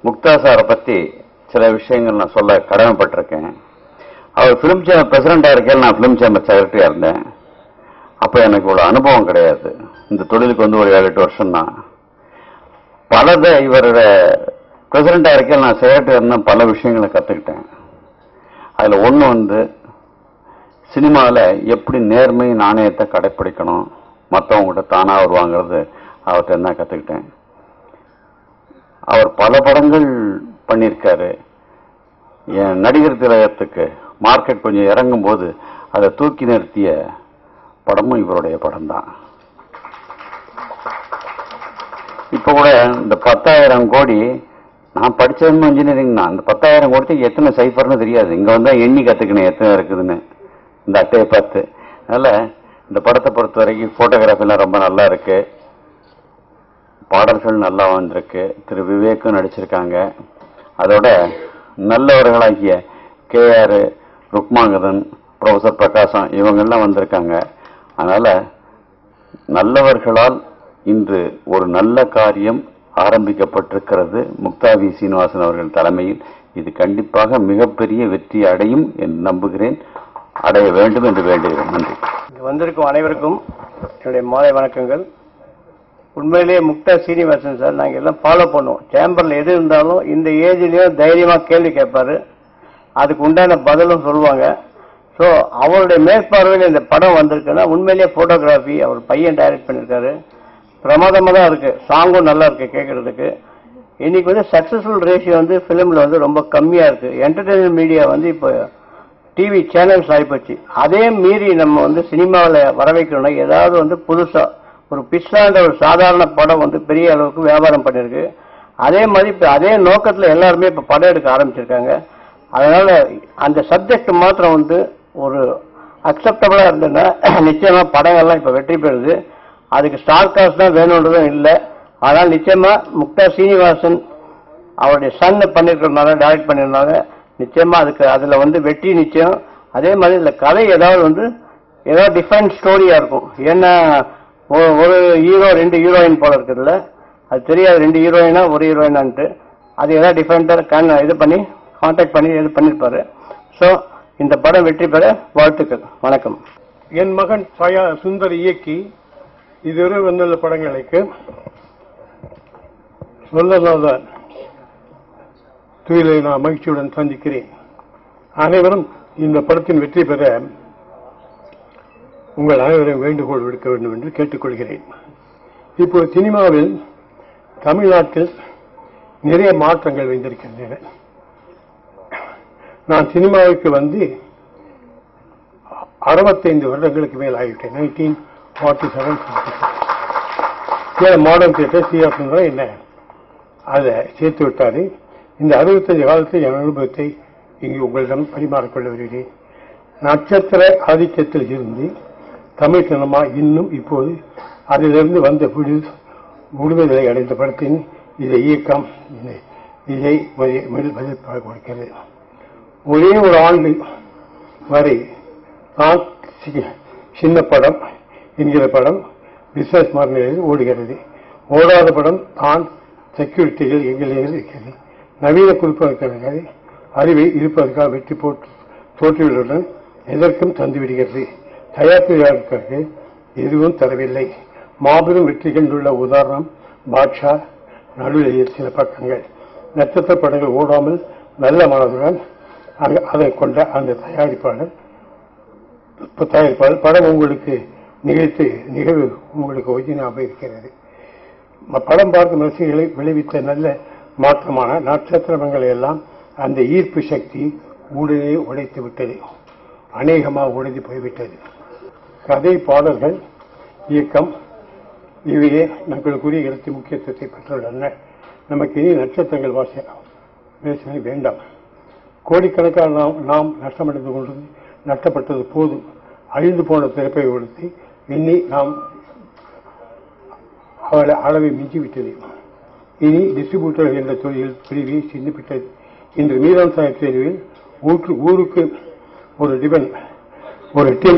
முக்தா சாரை பத்தி சில விஷயங்கள் நான் சொல்ல கடமைப்பட்டிருக்கேன் அவர் பிலிம் சேம்பர் பிரசிடண்டா இருக்கேன் நான் பிலிம் சேம்பர் செக்ரட்டரியா இருந்தேன் அப்ப எனக்கு இவ்வளவு அனுபவம் கிடையாது இந்த தொழிலுக்கு வந்து ஒரு ஏழு எட்டு வருஷம் தான் பலத இவரோட பிரசிடண்டா இருக்கேன் நான் செக்ரட்டரியா இருந்தேன் பல விஷயங்களை கத்துக்கிட்டேன் அதுல ஒண்ணு வந்து சினிமாவில் எப்படி நேர்மை நாணயத்தை கடைப்பிடிக்கணும் மற்றவங்ககிட்ட தானா வருவாங்கிறது அவர்கிட்ட தான் கற்றுக்கிட்டேன் அவர் பல படங்கள் பண்ணியிருக்காரு என் நடிகர் திலகத்துக்கு மார்க்கெட் கொஞ்சம் இறங்கும் போது அதை தூக்கி நிறுத்திய படமும் இவருடைய படம் தான் இப்போ கூட இந்த பத்தாயிரம் கோடி நான் படிச்சதும் இன்ஜினியரிங் தான் இந்த பத்தாயிரம் கோடிக்கு எத்தனை சைஃபர்னு தெரியாது இங்க வந்தா எண்ணி கத்துக்கணும் எத்தனை இருக்குதுன்னு இந்த அட்டையை பார்த்து அதனால இந்த படத்தை பொறுத்த வரைக்கும் போட்டோகிராஃபிலாம் ரொம்ப நல்லா இருக்கு பாடல்கள் நல்லா வந்திருக்கு திரு விவேக்கும் நடிச்சிருக்காங்க அதோட நல்லவர்களாகிய K R Rukmangathan professor Prakasam இவங்கெல்லாம் வந்திருக்காங்க அதனால நல்லவர்களால் இன்று ஒரு நல்ல காரியம் ஆரம்பிக்கப்பட்டிருக்கிறது முக்தா வி சீனிவாசன் அவர்கள் தலைமையில் இது கண்டிப்பாக மிகப்பெரிய வெற்றி அடையும் என்று நம்புகிறேன் அடைய வேண்டும் என்று வேண்டுகிறேன் நன்றி இங்க வந்திருக்கும் அனைவருக்கும் என்னுடைய மாலை வணக்கங்கள் உண்மையிலேயே முக்தா சீனிவாசன் சார் நாங்கள் எல்லாம் ஃபாலோ பண்ணுவோம் சேம்பரில் எது இருந்தாலும் இந்த ஏஜ்லேயும் தைரியமாக கேள்வி கேட்பாரு அதுக்கு உண்டான பதிலும் சொல்லுவாங்க ஸோ அவருடைய மேற்பார்வையில் இந்த படம் வந்திருக்குன்னா உண்மையிலேயே ஃபோட்டோகிராஃபி அவர் பையன் டைரக்ட் பண்ணியிருக்காரு பிரமாதமாக தான் இருக்கு சாங்கும் நல்லா இருக்கு கேட்கறதுக்கு இன்னைக்கு வந்து சக்ஸஸ்ஃபுல் ரேஷியோ வந்து ஃபிலிமில் வந்து ரொம்ப கம்மியாக இருக்கு என்டர்டெயின்மெண்ட் மீடியா வந்து இப்போ டிவி சேனல்ஸ் ஆகிப்போச்சு அதே மீறி நம்ம வந்து சினிமாவில் வர வைக்கணும்னா ஏதாவது வந்து புதுசாக ஒரு பிஸ்ஸான்ற ஒரு சாதாரண படம் வந்து பெரிய அளவுக்கு வியாபாரம் பண்ணியிருக்கு அதே மாதிரி இப்போ அதே நோக்கத்தில் எல்லாருமே இப்போ படம் எடுக்க ஆரம்பிச்சிருக்காங்க அதனால அந்த சப்ஜெக்ட் மாத்திரம் வந்து ஒரு அக்செப்டபிளாக இருந்ததுன்னா நிச்சயமா படங்கள்லாம் இப்போ வெற்றி பெறுது அதுக்கு ஸ்டார் காஸ்ட் தான் வேணுன்றதும் இல்லை ஆனால் நிச்சயமா முக்தா சீனிவாசன் அவருடைய சன் பண்ணிருக்கிறதுனால டைரக்ட் பண்ணிருந்தாங்க நிச்சயமா அதுக்கு அதுல வந்து வெற்றி நிச்சயம் அதே மாதிரி இதுல கதை ஏதாவது வந்து ஏதாவது டிஃபரெண்ட் ஸ்டோரியா இருக்கும் ஏன்னா ஒ- ஒரு ஹீரோ ரெண்டு ஹீரோயின் போல இருக்குதுல்ல அது தெரியாது ரெண்டு ஹீரோயினா ஒரு ஹீரோயினான்ட்டு அது ஏதாவது டிஃபரெண்டா கண் இது பண்ணி கான்டாக்ட் பண்ணி இது பண்ணிருப்பாரு ஸோ இந்த படம் வெற்றி பெற வாழ்த்துக்கள் வணக்கம் என் மகன் சயா சுந்தர் இயக்கி இதுவரை வந்துள்ள படங்களுக்கு சொல்லலாதான் துயிலை நான் மகிழ்ச்சியுடன் சந்திக்கிறேன் அனைவரும் இந்த படத்தின் வெற்றி பெற உங்கள் அனைவரையும் வேண்டுகோள் விடுக்க வேண்டும் என்று கேட்டுக்கொள்கிறேன் இப்போது சினிமாவில் தமிழ்நாட்டில் நிறைய மாற்றங்கள் வந்திருக்கின்றன நான் சினிமாவுக்கு வந்து அறுபத்தைந்து வருடங்களுக்கு மேல் ஆகிவிட்டேன் nineteen forty seven modern theatre C R Sundaram என்ன அதை சேர்த்து விட்டாரு இந்த அறுபத்தஞ்சு காலத்தில் என் அனுபவத்தை இங்கு உங்களிடம் பரிமாறிக்கொள்ள வருகிறேன் நட்சத்திர ஆதிக்கத்தில் இருந்து தமிழ் சினிமா இன்னும் இப்போது அதிலிருந்து வந்த விடு விடுதலை அடைந்த படத்தின் இதை இயக்கம் இதை- இதை மதி- மதிப்பாக கொடுக்கிறது ஒரே ஒரு ஆண்டு வரை தான் சி- சின்ன படம் என்கிற படம் பிசினஸ் மார்நிலையில் ஓடுகிறது ஓடாத படம் தான் செக்யூரிட்டிகள் எங்களில் இருக்கிறது நவீன குறிப்பதற்காக அறிவை இருப்பதற்காக வெற்றி போட்டு தோற்றுகளுடன் எதற்கும் தந்துவிடுகிறது தயாரிப்பாளர்களுக்காக எதுவும் தரவில்லை மாபெரும் வெற்றி கண்டுள்ள உதாரணம் பாட்ஷா நடுநிலையில் சில பக்கங்கள் நட்சத்திர படங்கள் ஓடாமல் நல்ல மனதுடன் அங்க- அதை கொண்ட அந்த தயாரிப்பாளர் இப்ப தயாரிப்பாளர் படம் உங்களுக்கு நிகழ்த்து நிகழ்வு உங்களுக்கு ஒரிஜினாக இருக்கிறது ம- படம் பார்க்கும் ரசிகர்களை விளைவித்த நல்ல மாற்றமான நட்சத்திரங்களை எல்லாம் அந்த ஈர்ப்பு சக்தி உடனே உடைத்து விட்டது அநேகமாக உடைந்து போய்விட்டது கதை பாடல்கள் இயக்கம் இவையே நம்மளுக்குரிய இடத்து முக்கியத்துவத்தை பெற்றுள்ளன நமக்கு இனி நட்சத்திரங்கள் வாச பேசுவது வேண்டாம் கோடிக்கணக்கான நாம் நாம் நஷ்டமடைந்து கொண்டது நஷ்டப்பட்டது போதும் அழிந்து போன திறப்பை கொடுத்து எண்ணி நாம் அவளை அளவை மிஞ்சிவிட்டது இனி டிஸ்ட்ரிபியூட்டர் என்ற தொழில் பிரிவை சின்னப்பட்டது இன்று மீதான் சாஹிப் தேர்வில் ஊற்று ஊருக்கு ஒரு டிபன் ஒரு டீம்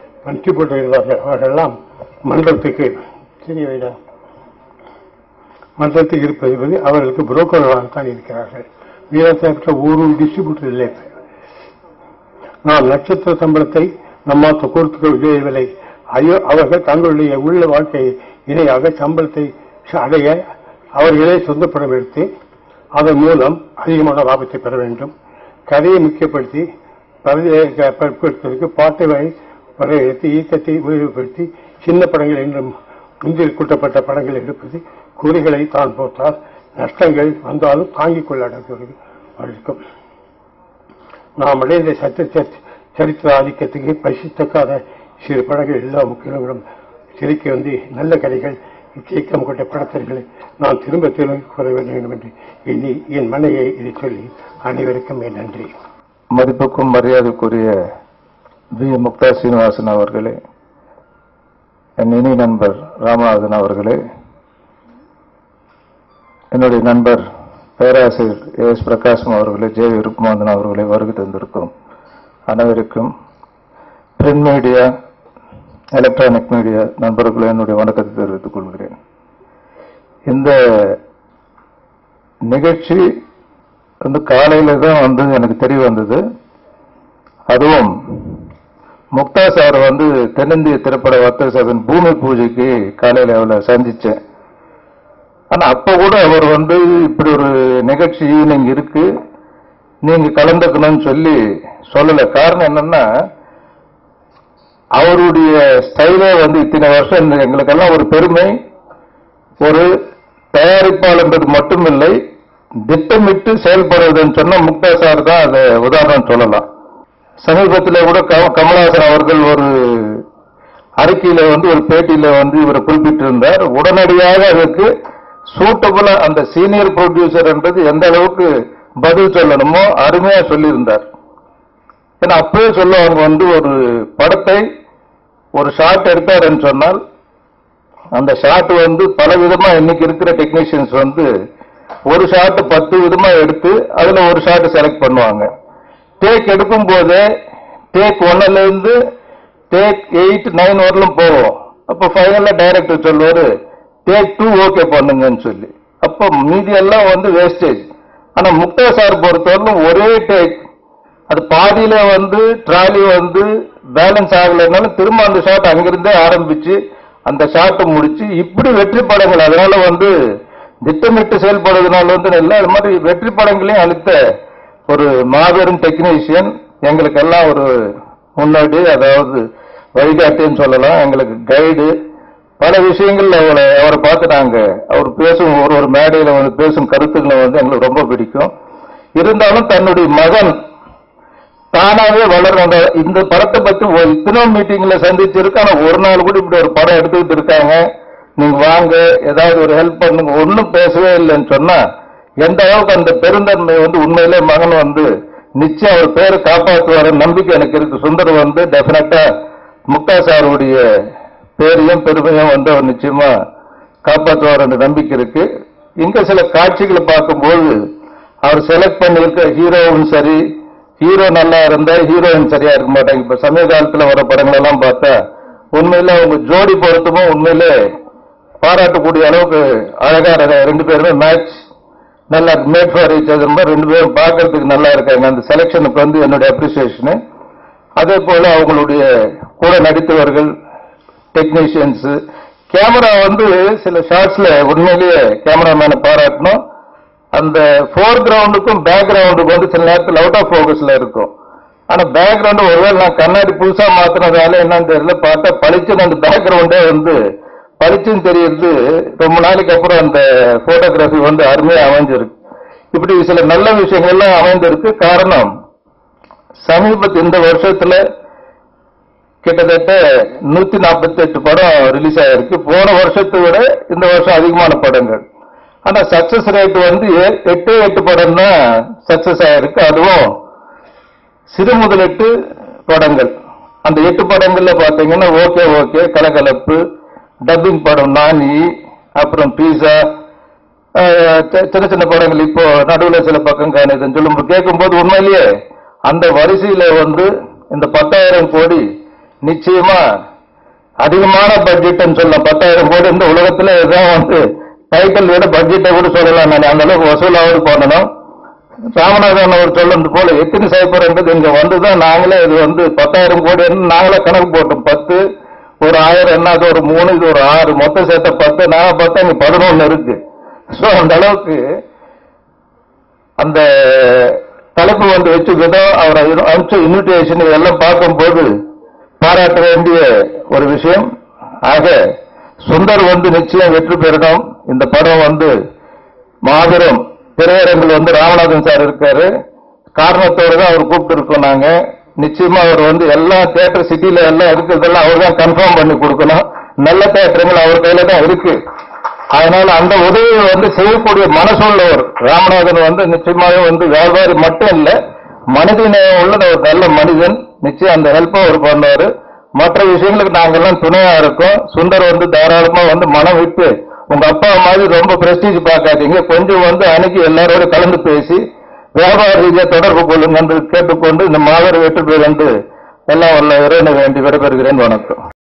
டிஸ்ட்ரிபியூட்டர் இருந்தார்கள் அவர்களெல்லாம் மண்டலத்துக்கு சரி வேண்டாம் மன்றத்தில் இருப்பது என்பது அவர்களுக்கு புரோக்கர்களாக தான் இருக்கிறார்கள் வீரத்தை ஒரு டிஸ்ட்ரிபியூட்டர் இல்லை நாம் நட்சத்திர சம்பளத்தை நம்மால் கொடுத்து விடவில்லை ஐயோ அவர்கள் தங்களுடைய உள்ள வாழ்க்கையை இணையாக சம்பளத்தை அடைய அவர்களே சொந்த படம் எடுத்து அதன் மூலம் அதிகமான லாபத்தை பெற வேண்டும் கதையை முக்கியப்படுத்தி படுத்துவதற்கு பாட்டை வரை வரையறுத்து இயக்கத்தை உபயோகப்படுத்தி சின்ன படங்கள் என்றும் முந்தில் கூட்டப்பட்ட படங்கள் எடுப்பது குறிகளை தான் போட்டால் நஷ்டங்கள் வந்தாலும் தாங்கிக் கொள்ள இருக்கும் நாம் அடைந்த சட்ட சரித்திர ஆதிக்கத்துக்கு பரிசுத்தக்காத சிறு படங்கள் எல்லா முக்கியங்களும் சிரிக்க வந்து நல்ல கதைகள் இயக்கம் கொண்ட படத்தர்களை நான் திரும்ப திரும்ப கூற வேண்டும் என்று எண்ணி என் மனையை இதை சொல்லி அனைவருக்கும் என் நன்றி மதிப்புக்கும் மரியாதைக்குரிய வி முக்தா சீனிவாசன் அவர்களே என் இனி நண்பர் ராமநாதன் அவர்களே என்னுடைய நண்பர் பேராசிரியர் ஏ எஸ் பிரகாசம் அவர்களே ஜே விருப்பமாந்தன் அவர்களை வருகை தந்திருக்கும் அனைவருக்கும் பிரிண்ட் மீடியா எலக்ட்ரானிக் மீடியா நண்பர்களும் என்னுடைய வணக்கத்தை தெரிவித்துக் கொள்கிறேன் இந்த நிகழ்ச்சி வந்து காலையில தான் வந்து எனக்கு தெரிய வந்தது அதுவும் முக்தா சார் வந்து தென்னிந்திய திரைப்பட வர்த்தக சபையின் பூமி பூஜைக்கு காலையில அவளை சந்திச்சேன் ஆனா அப்ப கூட அவர் வந்து இப்படி ஒரு நிகழ்ச்சி ஈவினிங் இருக்கு நீங்க கலந்துக்கணும்னு சொல்லி சொல்லல காரணம் என்னன்னா அவருடைய ஸ்டைலே வந்து இத்தனை வருஷம் இந்த எங்களுக்கெல்லாம் ஒரு பெருமை ஒரு தயாரிப்பாளர்ன்றது மட்டுமில்லை திட்டமிட்டு செயல்படுவதுன்னு சொன்னா முக்தா சார் தான் அதை உதாரணம் சொல்லலாம் சமீபத்தில் கூட க- கமலஹாசன் அவர்கள் ஒரு அறிக்கையில வந்து ஒரு பேட்டியில வந்து இவரை குறிப்பிட்டிருந்தார் உடனடியாக அதற்கு சூட்டபுளா அந்த சீனியர் ப்ரொடியூசர் என்றது எந்த அளவுக்கு பதில் சொல்லணுமோ அருமையா சொல்லியிருந்தார் ஏன்னா அப்பவே சொல்லுவாங்க வந்து ஒரு படத்தை ஒரு ஷாட் எடுத்தாருன்னு சொன்னால் அந்த ஷாட் வந்து பல விதமா இன்னைக்கு இருக்கிற டெக்னீஷியன்ஸ் வந்து ஒரு ஷாட் பத்து விதமா எடுத்து அதுல ஒரு ஷாட் செலக்ட் பண்ணுவாங்க டேக் எடுக்கும் போதே டேக் ஒன்னுல இருந்து டேக் எயிட் நைன் வரலும் போவோம் அப்ப ஃபைனல்ல டைரக்டர் சொல்லுவாரு டேக் டூ ஓகே பண்ணுங்கன்னு சொல்லி அப்ப மீதி எல்லாம் வந்து வேஸ்டேஜ் ஆனா முக்தா சார் பொறுத்தவரையிலும் ஒரே டேக் அது பாதியில வந்து ட்ராலி வந்து பேலன்ஸ் ஆகலைன்னாலும் திரும்ப அந்த ஷாட் அங்கிருந்தே ஆரம்பிச்சு அந்த ஷாட்டை முடிச்சு இப்படி வெற்றி படங்கள் அதனால வந்து திட்டமிட்டு செயல்படுவதனால வந்து இல்ல அது மாதிரி வெற்றி படங்களையும் அளித்த ஒரு மாபெரும் டெக்னீஷியன் எங்களுக்கு எல்லாம் ஒரு முன்னாடி அதாவது வழிகாட்டின்னு சொல்லலாம் எங்களுக்கு கைடு பல விஷயங்கள்ல அவரை அவரை பார்த்து நாங்க அவர் பேசும் ஒரு ஒரு மேடையில வந்து பேசும் கருத்துக்களை வந்து எங்களுக்கு ரொம்ப பிடிக்கும் இருந்தாலும் தன்னுடைய மகன் தானாவே வளர்றாங்க இந்த படத்தை பத்தி ஒரு இத்தனை மீட்டிங்ல சந்திச்சிருக்கு ஆனா ஒரு நாள் கூட இப்படி ஒரு படம் எடுத்துக்கிட்டு இருக்காங்க நீங்க வாங்க ஏதாவது ஒரு ஹெல்ப் பண்ணுங்க ஒண்ணும் பேசவே இல்லைன்னு சொன்னா எந்த அளவுக்கு அந்த பெருந்தன்மை வந்து உண்மையிலே மகன் வந்து நிச்சயம் அவர் பேரை காப்பாற்றுவார நம்பிக்கை எனக்கு இருக்கு சுந்தர் வந்து டெபினட்டா முக்தா சாருடைய பேரையும் பெருமையும் வந்து அவர் நிச்சயமா காப்பாற்றுவார் என்ற நம்பிக்கை இருக்கு இங்க சில காட்சிகளை பார்க்கும்போது அவர் செலக்ட் பண்ணியிருக்க ஹீரோவும் சரி ஹீரோ நல்லா இருந்தா ஹீரோயின் சரியா இருக்க மாட்டாங்க இப்ப சமீப காலத்துல வர படங்கள் எல்லாம் பார்த்தா உண்மையில அவங்க ஜோடி பொருத்தமும் உண்மையிலே பாராட்டக்கூடிய அளவுக்கு அழகா இருக்க ரெண்டு பேருமே மேட்ச் நல்லா மேட் ஃபார் ஈச் அதர் மாதிரி ரெண்டு பேரும் பார்க்கறதுக்கு நல்லா இருக்காங்க அந்த செலெக்ஷனுக்கு வந்து என்னுடைய அப்ரிசியேஷனு அதே போல அவங்களுடைய கூட நடித்தவர்கள் டெக்னீஷியன்ஸ் கேமரா வந்து சில ஷாட்ஸ்ல உண்மையிலேயே கேமராமேனை பாராட்டணும் அந்த ஃபோர் கிரவுண்டுக்கும் பேக் கிரவுண்டுக்கு வந்து சில நேரத்தில் அவுட் ஆஃப் ஃபோக்கஸ்ல இருக்கும் ஆனா பேக்ரவுண்ட் ஒருவேளை நான் கண்ணாடி புதுசா மாத்தினதால என்னன்னு தெரியல பார்த்தா பளிச்சுன்னு அந்த பேக்ரவுண்டே வந்து பளிச்சுன்னு தெரியுது ரொம்ப நாளைக்கு அப்புறம் அந்த போட்டோகிராஃபி வந்து அருமையா அமைஞ்சிருக்கு இப்படி சில நல்ல விஷயங்கள்லாம் அமைந்திருக்கு காரணம் சமீபத்து இந்த வருஷத்துல கிட்டத்தட்ட நூத்தி நாற்பத்தி எட்டு படம் ரிலீஸ் ஆயிருக்கு போன வருஷத்தை விட இந்த வருஷம் அதிகமான படங்கள் ஆனா சக்சஸ் ரேட் வந்து எ- எட்டு எட்டு படம் தான் சக்சஸ் ஆயிருக்கு அதுவும் சிறு முதலீட்டு படங்கள் அந்த எட்டு படங்கள்ல பாத்தீங்கன்னா ஓகே ஓகே கலகலப்பு டப்பிங் படம் நானி அப்புறம் பீஸா அஹ், சி- சின்ன சின்ன படங்கள் இப்போ நடுவுல சில பக்கம் காணுதுன்னு சொல்லும் கேட்கும்போது உண்மையிலேயே அந்த வரிசையில வந்து இந்த பத்தாயிரம் கோடி நிச்சயமா அதிகமான பட்ஜெட்னு சொல்லலாம் பத்தாயிரம் கோடி இந்த உலகத்துல இதுதான் வந்து டைட்டில் விட பட்ஜெட்டை கூட சொல்லலாம் நான் அந்த அளவுக்கு வசூலாவது பண்ணணும் ராமநாதன் அவர் சொல்றது போல எத்தனை சைபர்ன்றது இங்க வந்துதான் நாங்களே இது வந்து பத்தாயிரம் கோடி நாங்களே கணக்கு போட்டோம் பத்து ஒரு ஆயிரம் என்ன அது ஒரு மூணு இது ஒரு ஆறு மொத்தம் சேர்த்த பத்து நாங்க பார்த்தா இங்க பதினொன்னு இருக்கு சோ அந்த அளவுக்கு அந்த தலைப்பு வந்து வச்சு விதம் அவர் அனுப்பிச்ச இன்விடேஷன் இதெல்லாம் பார்க்கும்போது பாராட்ட வேண்டிய ஒரு விஷயம் ஆக சுந்தர் வந்து நிச்சயம் வெற்றி பெறணும் இந்த படம் வந்து மாபெரும் திரையரங்கில் வந்து ராமநாதன் சார் இருக்காரு காரணத்தோட தான் அவர் கூப்பிட்டு இருக்கோம் நாங்க நிச்சயமா அவர் வந்து எல்லா தியேட்டர் சிட்டில எல்லாம் இருக்கிறதெல்லாம் அவர் தான் கன்ஃபார்ம் பண்ணி கொடுக்கணும் நல்ல தியேட்டருங்கள் அவர் கையில தான் இருக்கு அதனால அந்த உதவியை வந்து செய்யக்கூடிய மனசுள்ளவர் ராமநாதன் வந்து நிச்சயமாவே வந்து வியாபாரி மட்டும் இல்ல மனிதநேயம் உள்ள ஒரு நல்ல மனிதன் நிச்சயம் அந்த ஹெல்ப்பை அவர் பண்ணுவாரு மற்ற விஷயங்களுக்கு நாங்கெல்லாம் துணையா இருக்கோம் சுந்தர் வந்து தாராளமா வந்து மனம் விட்டு உங்க அப்பா மாதிரி ரொம்ப பிரஸ்டீஜ் பார்க்காதீங்க கொஞ்சம் வந்து அன்னைக்கு எல்லாரோட கலந்து பேசி வியாபார ரீதியா தொடர்பு கொள்ளுங்க என்று கேட்டுக்கொண்டு இந்த மாபெரும் வெற்றி பெறும் என்று எல்லாம் வல்ல இறைவனை வேண்டி விடைபெறுகிறேன் வணக்கம்